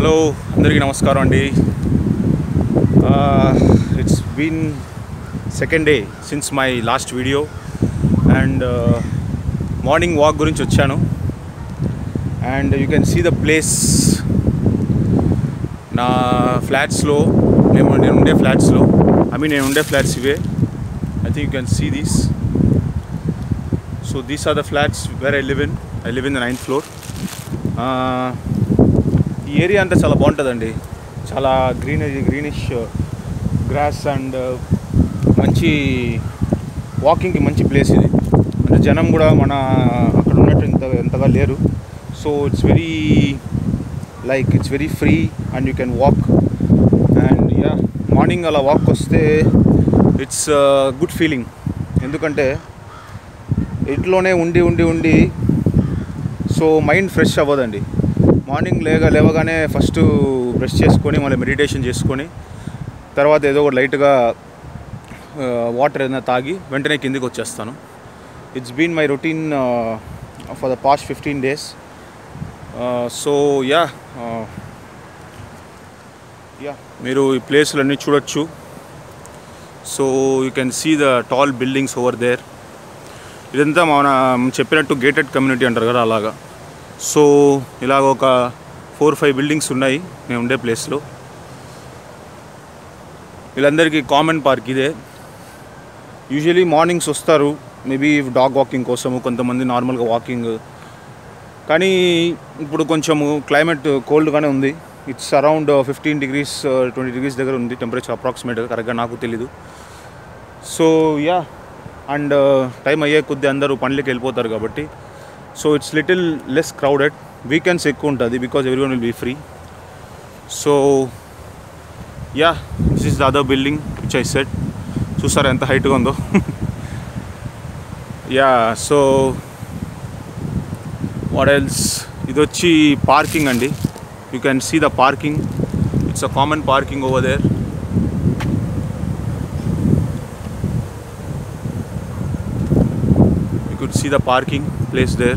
Hello అందరికీ నమస్కారం అండి it's been second day since my last video and morning walk గురించి వచ్చాను and you can see the place నా ఫ్లాట్స్లో నేను నేను ఉండే ఫ్లాట్స్లో ఐ మీన్ నేను ఉండే ఫ్లాట్స్ ఇవే I think you can see these so these are the flats where I live in I live in the ninth floor ఈ ఏరియా అంతా చాలా బాగుంటుందండి చాలా గ్రీనరీ గ్రీనిష్ గ్రాస్ అండ్ మంచి వాకింగ్కి మంచి ప్లేస్ ఇది అంటే జనం కూడా మన అక్కడ ఉన్నట్టు ఇంత ఎంతగా లేరు so it's very like it's very free and you can walk and yeah morning అలా వాక్ వస్తే ఇట్స్ గుడ్ ఫీలింగ్ ఎందుకంటే ఇంట్లోనే ఉండి ఉండి ఉండి సో మైండ్ ఫ్రెష్ అవ్వదండి మార్నింగ్ లేగా లేవగానే ఫస్ట్ బ్రష్ చేసుకొని మళ్ళీ మెడిటేషన్ చేసుకొని తర్వాత ఏదో ఒక లైట్గా వాటర్ ఏదైనా తాగి వెంటనే కిందికి వచ్చేస్తాను it's been my routine for the past fifteen days so yeah yeah మీరు ఈ ప్లేస్లన్నీ చూడొచ్చు so you can see the tall buildings over there ఇదంతా మన చెప్పినట్టు గేటెడ్ కమ్యూనిటీ అంటారు కదా అలాగా సో ఇలాగ ఒక ఫోర్ ఫైవ్ బిల్డింగ్స్ ఉన్నాయి నేను ఉండే ప్లేస్లో వీళ్ళందరికీ కామన్ పార్క్ ఇదే యూజువలీ మార్నింగ్స్ వస్తారు మేబీ డాగ్ వాకింగ్ కోసము కొంతమంది నార్మల్గా వాకింగ్ కానీ ఇప్పుడు కొంచెము క్లైమేట్ కోల్డ్గానే ఉంది it's around fifteen degrees twenty degrees దగ్గర ఉంది టెంపరేచర్ అప్రాక్సిమేట్గా కరెక్ట్గా నాకు తెలీదు సో యా అండ్ టైం అయ్యే కొద్దీ అందరూ పనులకి వెళ్ళిపోతారు కాబట్టి so it's little less crowded weekends ఎక్కువ ఉంటుంది because everyone will be free so yeah this is the other building which I said చూసారా ఎంత హైట్గా ఉందో యా సో వాట్ ఎల్స్ ఇది వచ్చి పార్కింగ్ అండి you can see the parking it's a common parking over there you could see the parking place there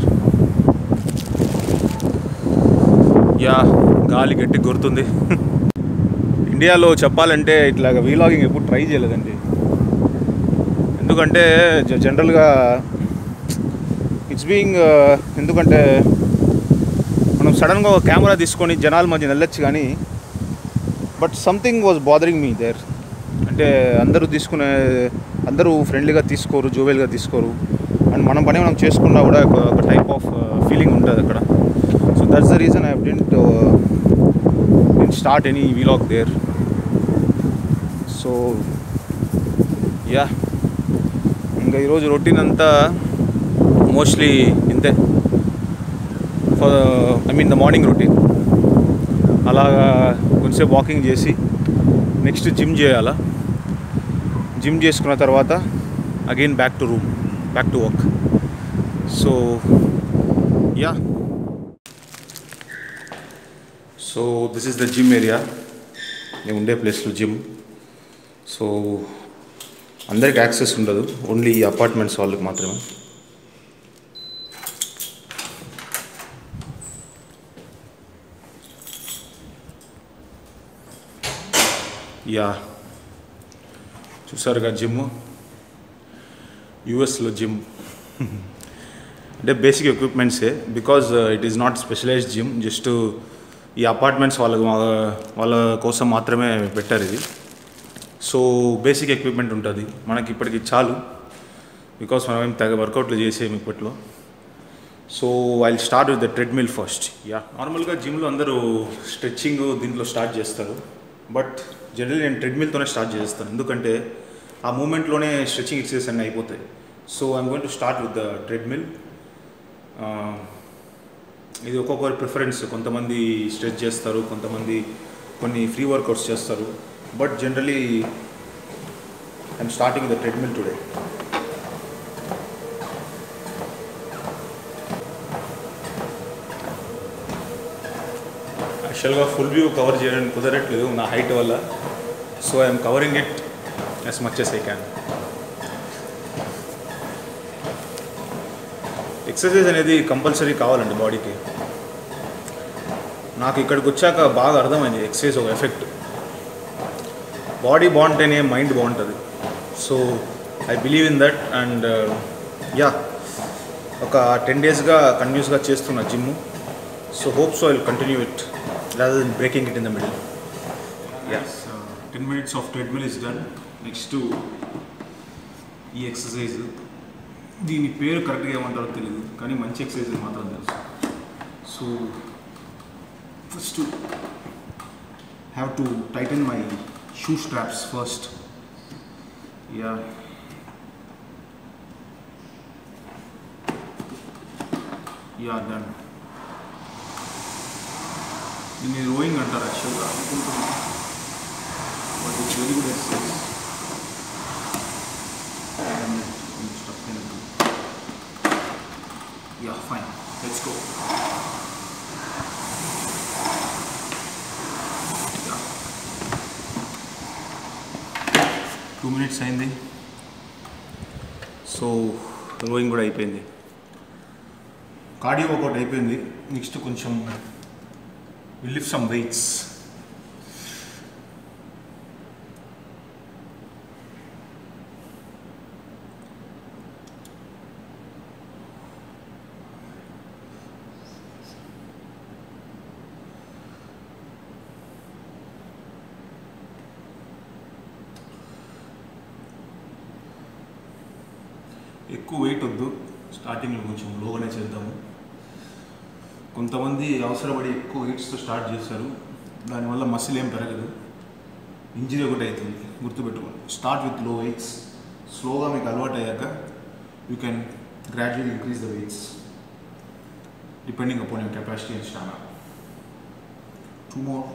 yeah గాలి గట్టి గుర్తుంది ఇండియాలో చెప్పాలంటే ఇట్లాగ వీలాగింగ్ ఎప్పుడు ట్రై చేయలేదండి ఎందుకంటే జ- జనరల్గా ఇట్స్ బీయింగ్ ఎందుకంటే మనం సడన్గా ఒక కెమెరా తీసుకొని జనాల మధ్య వెళ్ళొచ్చు కానీ but something was bothering me there అంటే అందరూ తీసుకునే అందరూ ఫ్రెండ్లీగా తీసుకోరు జోవెల్గా తీసుకోరు అండ్ మనం పని మనం చేసుకున్నా కూడా ఒక ఒక టైప్ ఆఫ్ ఫీలింగ్ ఉంటుంది అక్కడ so that's the reason I didn't didn't start any vlog there so yeah ఇంకా ఈరోజు రొటీన్ అంతా మోస్ట్లీ ఇంతే for I mean the morning routine అలాగా కొంచెంసేపు వాకింగ్ చేసి నెక్స్ట్ జిమ్ చేయాలా జిమ్ చేసుకున్న తర్వాత again back to room back to work so yeah so this is the gym area నేను ఉండే ప్లేస్లో జిమ్ సో అందరికి యాక్సెస్ ఉండదు ఓన్లీ ఈ అపార్ట్మెంట్స్ వాళ్ళకి మాత్రమే యా చూసారుగా జిమ్ యుఎస్లో జిమ్ అంటే బేసిక్ ఎక్విప్మెంట్సే because it is not specialized gym just ఈ అపార్ట్మెంట్స్ వాళ్ళ వాళ్ళ కోసం మాత్రమే పెట్టారు ఇది సో బేసిక్ ఎక్విప్మెంట్ ఉంటుంది మనకి ఇప్పటికి చాలు బికాస్ మనం ఏం తెగ వర్కౌట్లు చేసేం ఇప్పట్లో so I start with the treadmill first yeah నార్మల్గా జిమ్లో అందరూ స్ట్రెచ్చింగ్ దీంట్లో స్టార్ట్ చేస్తారు బట్ జనరల్లీ నేను ట్రెడ్మిల్తోనే స్టార్ట్ చేస్తాను ఎందుకంటే ఆ మూమెంట్లోనే స్ట్రెచ్చింగ్ ఎక్సర్సైజ్ అన్నీ అయిపోతాయి so I'm going to start with the treadmill ఇది ఒక్కొక్కరి ప్రిఫరెన్స్ కొంతమంది స్ట్రెచ్ చేస్తారు కొంతమంది కొన్ని ఫ్రీ వర్కౌట్స్ చేస్తారు but generally I'm starting the treadmill today యాక్చువల్గా ఫుల్ వ్యూ కవర్ చేయడానికి కుదరట్లేదు నా హైట్ వల్ల so I'm covering it as much as I can exercise అనేది కంపల్సరీ కావాలండి బాడీకి నాకు ఇక్కడికి వచ్చాక బాగా అర్థమైంది ఎక్సర్సైజ్ ఒక ఎఫెక్ట్ బాడీ బాగుంటేనే మైండ్ బాగుంటుంది so I believe in that and yeah ఒక టెన్ డేస్గా కంటిన్యూస్గా చేస్తున్నా gym so hope so I continue it rather than breaking it in the middle Yes, uh, 10 minutes of treadmill is done. Next to ఈ exercise దీని పేరు కరెక్ట్గా ఏమంటారో తెలియదు కానీ మంచి ఎక్సర్సైజ్ మాత్రం తెలుసు so first have to tighten my shoe straps first yeah yeah done దీన్ని రోయింగ్ అంటారు యాక్చువల్గా అనుకుంటున్నాను but it's very good exercise. And I'm stuck in it. Yeah, fine. Let's go. Yeah. Two minutes అయింది so rowing కూడా అయిపోయింది cardio workout అయిపోయింది next కొంచెం will lift some weights ఎక్కువ వెయిట్ వద్దు స్టార్టింగ్లో కొంచెం లోగానే చేద్దాము కొంతమంది అవసరపడి ఎక్కువ వెయిట్స్తో స్టార్ట్ చేశారు దానివల్ల మసిల్ ఏం పెరగదు ఇంజరీ ఒకటి అవుతుంది గుర్తుపెట్టుకోండి స్టార్ట్ విత్ లో వెయిట్స్ స్లోగా మీకు అలవాటు అయ్యాక you can gradually increase the weights depending upon your capacity and stamina too more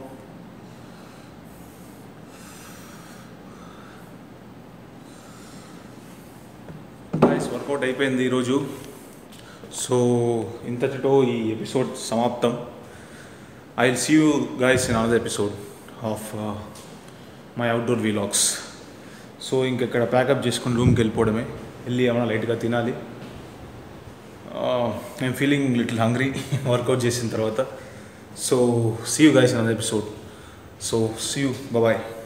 nice workout అయిపోయింది ఈరోజు సో ఇంతటితో ఈ ఎపిసోడ్ సమాప్తం I will see you guys in another episode of my outdoor vlogs so ఇంకెక్కడ pack up చేసుకుని రూమ్కి వెళ్ళిపోవడమే వెళ్ళి ఏమైనా లైట్గా తినాలి I'm feeling little hungry workout చేసిన తర్వాత so see you guys in another episode so see you bye